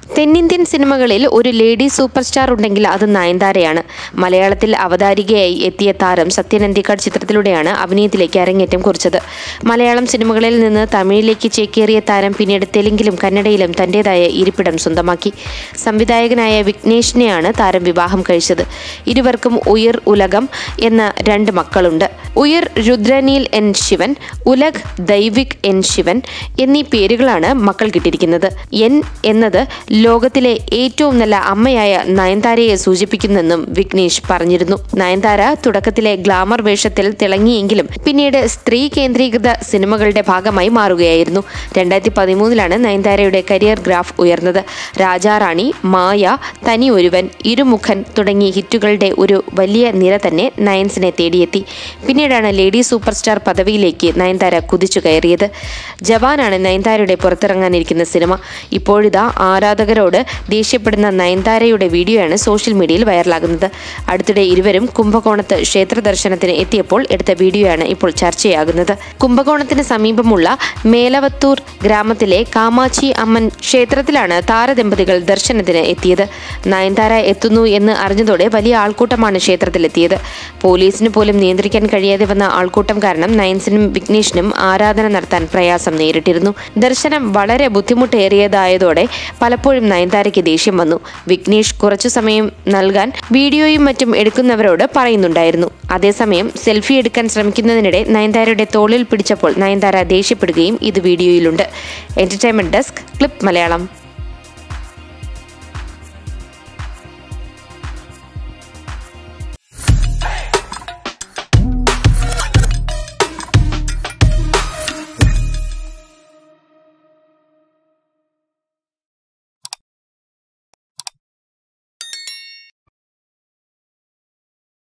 തെന്നിന്ത്യൻ സിനിമകളിൽ ഒരു ലേഡി സൂപ്പർ സ്റ്റാർ ഉണ്ടെങ്കിൽ അത് നയൻതാരയാണ് മലയാളത്തിൽ അവതാരികയായി എത്തിയ താരം സത്യനന്ദിക്കാട് ചിത്രത്തിലൂടെയാണ് അഭിനയത്തിലേക്ക് അരങ്ങേറ്റം കുറിച്ചത് മലയാളം സിനിമകളിൽ നിന്ന് തമിഴിലേക്ക് ചേക്കേറിയ താരം പിന്നീട് തെലുങ്കിലും കന്നഡയിലും തന്റേതായ ഇരിപ്പിടം സ്വന്തമാക്കി സംവിധായകനായ വിഘ്നേഷിനെയാണ് താരം വിവാഹം കഴിച്ചത് ഇരുവർക്കും ഉയർ ഉലകം എന്ന രണ്ട് മക്കളുണ്ട് ഉയർ രുദ്രനീൽ എൻ ശിവൻ ഉലഗ് ദൈവിക് എൻ ശിവൻ എന്നീ പേരുകളാണ് മക്കൾ കിട്ടിയിരിക്കുന്നത് എൻ എന്നത് ലോകത്തിലെ ഏറ്റവും നല്ല അമ്മയായ നയൻതാരയെ സൂചിപ്പിക്കുന്നെന്നും വിഘ്നേഷ് പറഞ്ഞിരുന്നു നയൻതാര തുടക്കത്തിലെ ഗ്ലാമർ വേഷത്തിൽ തിളങ്ങിയെങ്കിലും പിന്നീട് സ്ത്രീ കേന്ദ്രീകൃത സിനിമകളുടെ ഭാഗമായി മാറുകയായിരുന്നു രണ്ടായിരത്തി പതിമൂന്നിലാണ് നയൻതാരയുടെ കരിയർ ഗ്രാഫ് ഉയർന്നത് രാജാറാണി മായ തനി ഒരുവൻ ഇരുമുഖൻ തുടങ്ങിയ ഹിറ്റുകളുടെ ഒരു വലിയ നിര തന്നെ നയൻസിനെ തേടിയെത്തി പിന്നീടാണ് ലേഡി സൂപ്പർ സ്റ്റാർ പദവിയിലേക്ക് നയൻതാര കുതിച്ചു കയറിയത് ജവാനാണ് നയൻതാരയുടെ പുറത്തിറങ്ങാനിരിക്കുന്ന സിനിമ ഇപ്പോഴിതാ ആരാധകരോട് ദേഷ്യപ്പെടുന്ന നയൻതാരയുടെ വീഡിയോയാണ് സോഷ്യൽ മീഡിയയിൽ വൈറലാകുന്നത് അടുത്തിടെ ഇരുവരും കുംഭകോണത്ത് ക്ഷേത്ര ദർശനത്തിന് എത്തിയപ്പോൾ എടുത്ത വീഡിയോയാണ് ഇപ്പോൾ ചർച്ചയാകുന്നത് കുംഭകോണത്തിന് സമീപമുള്ള മേലവത്തൂർ ഗ്രാമത്തിലെ കാമാച്ചി അമ്മൻ ക്ഷേത്രത്തിലാണ് താരദമ്പതികൾ ദർശനത്തിന് എത്തിയത് നയൻതാര എത്തുന്നു എന്ന് അറിഞ്ഞതോടെ വലിയ ആൾക്കൂട്ടമാണ് ക്ഷേത്രത്തിലെത്തിയത് പോലീസിന് പോലും നിയന്ത്രിക്കാൻ കഴിയാതെ വന്ന ആൾക്കൂട്ടം കാരണം നയൻസിനും വിഘ്നേഷിനും ആരാധന നടത്താൻ പ്രയാസം നേരിട്ടിരുന്നു ദർശനം വളരെ ബുദ്ധിമുട്ടേറിയതായതോടെ പലപ്പോഴും നയൻതാരയ്ക്ക് ദേഷ്യം വന്നു വിഘ്നേഷ് കുറച്ചു സമയം നൽകാൻ വീഡിയോയും മറ്റും എടുക്കുന്നവരോട് പറയുന്നുണ്ടായിരുന്നു അതേസമയം സെൽഫി എടുക്കാൻ ശ്രമിക്കുന്നതിനിടെ നയൻതാരയുടെ തോളിൽ പിടിച്ചപ്പോൾ നയൻതാര ദേഷ്യപ്പെടുകയും ഇത് വീഡിയോയിലുണ്ട് എന്റർടൈൻമെന്റ് ഡെസ്ക് ക്ലിപ്പ് മലയാളം